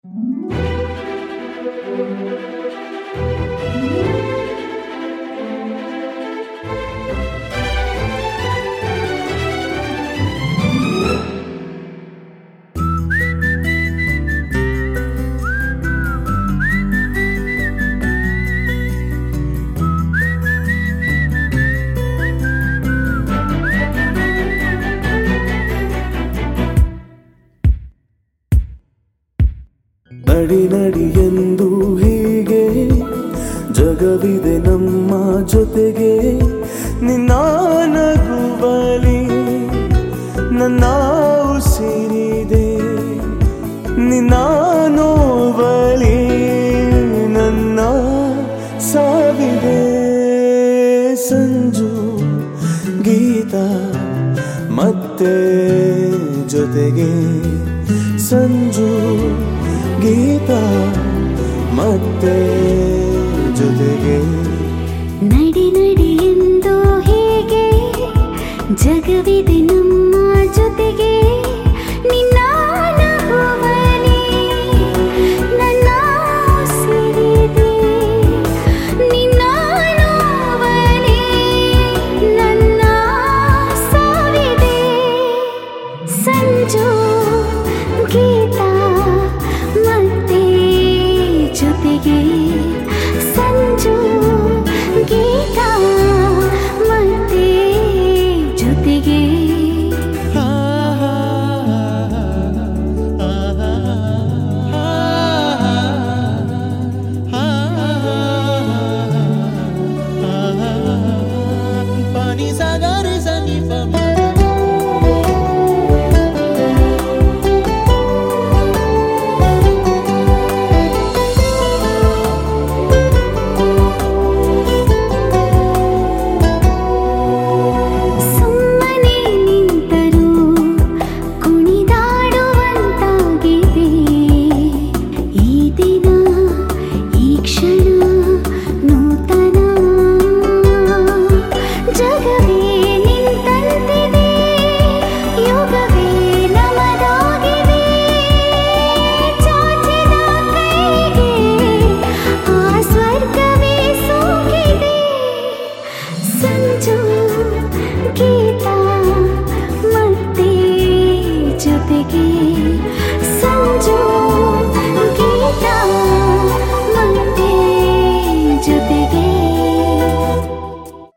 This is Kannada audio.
ನಡಿ ನಡಿ ಎಂದು ಹೀಗೆ ಜಗವಿದೆ ನಮ್ಮ ಜೊತೆಗೆ ನಿನ್ನ ನಗುವಲಿ ನನ್ನ ಉಸಿರಿದೆ ನಿನ್ನ ನೋವಲಿ ನನ್ನ ಸಾವಿದೆ ಸಂಜು ಗೀತ ಮತ್ತೆ ಜೊತೆಗೆ ಸಂಜು ಗೀತ ಮತ್ತೆ ಜೊತೆಗೆ ನಡಿ ನಡಿ ಎಂದು ಹೀಗೆ ಜಗವಿದೆ ನಮ್ಮ